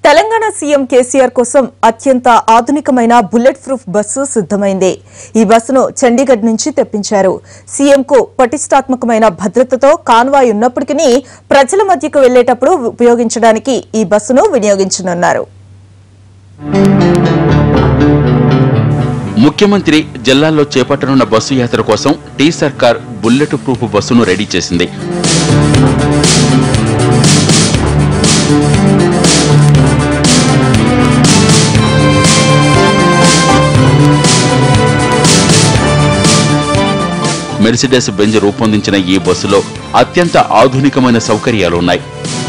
Telangana CM KCR కోసం అత్యంత ఆధునికమైన బుల్లెట్ ప్రూఫ్ బస్సు సిద్దమైంది ఈ బస్సును చండీగఢ్ నుంచి తెప్పించారు సీఎంకు పటిష్టాత్మకమైన భద్రతతో కాన్వాయ్ ఉన్నప్పటికీ ప్రజల మధ్యకు వెళ్లేటప్పుడు ఉపయోగించడానికి ఈ బస్సును వినియోగించనున్నారు ముఖ్యమంత్రి జిల్లాల్లో చేపట్టనున్న బస్సు యాత్ర కోసం టీ సర్కార్ బుల్లెట్ ప్రూఫ్ బస్సును రెడీ చేసింది మెర్సిడెస్ బెంజ్ రూపొందించిన ఈ బస్సులో అత్యంత ఆధునికమైన సౌకర్యాలున్నాయి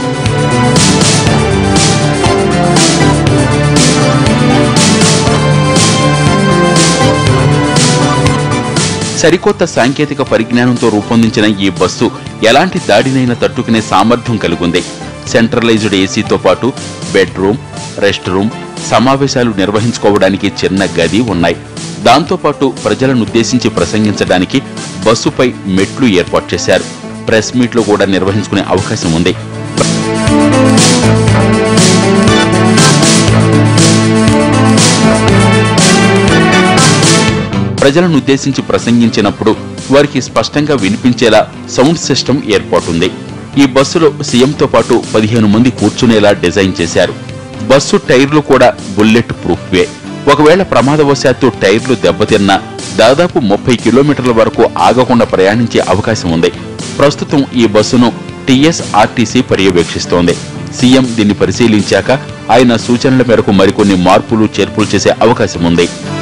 సరికొత్త సాంకేతిక పరిజ్ఞానంతో రూపొందించిన ఈ బస్సు ఎలాంటి దాడినైనా తట్టుకునే సామర్థ్యం కలిగింది సెంట్రలైజ్డ్ ఏసీతో పాటు బెడ్రూమ్ రెస్ట్ రూమ్ సమావేశాలు నిర్వహించుకోవడానికి చిన్న గది ఉన్నాయి దాంతోపాటు ప్రజలను ఉద్దేశించి ప్రసంగించడానికి బస్సుపై మెట్లు ఏర్పాటు చేశారు ప్రెస్ మీట్లు కూడా నిర్వహించుకునే అవకాశం ఉంది ప్రజలను ఉద్దేశించి ప్రసంగించినప్పుడు వారికి స్పష్టంగా వినిపించేలా సౌండ్ సిస్టమ్ ఏర్పాటుంది ఈ బస్సులో సీఎంతో పాటు పదిహేను మంది కూర్చునేలా డిజైన్ చేశారు బస్సు టైర్లు కూడా బుల్లెట్ ప్రూఫ్వే ఒకవేళ ప్రమాదవశాత్తు టైర్లు దెబ్బతిన్నా దాదాపు ముప్పై కిలోమీటర్ల వరకు ఆగకుండా ప్రయాణించే అవకాశం ఉంది ప్రస్తుతం ఈ బస్సును టీఎస్ఆర్టీసీ పర్యవేక్షిస్తోంది సీఎం దీన్ని పరిశీలించాక ఆయన సూచనల మేరకు మరికొన్ని మార్పులు చేర్పులు చేసే అవకాశం ఉంది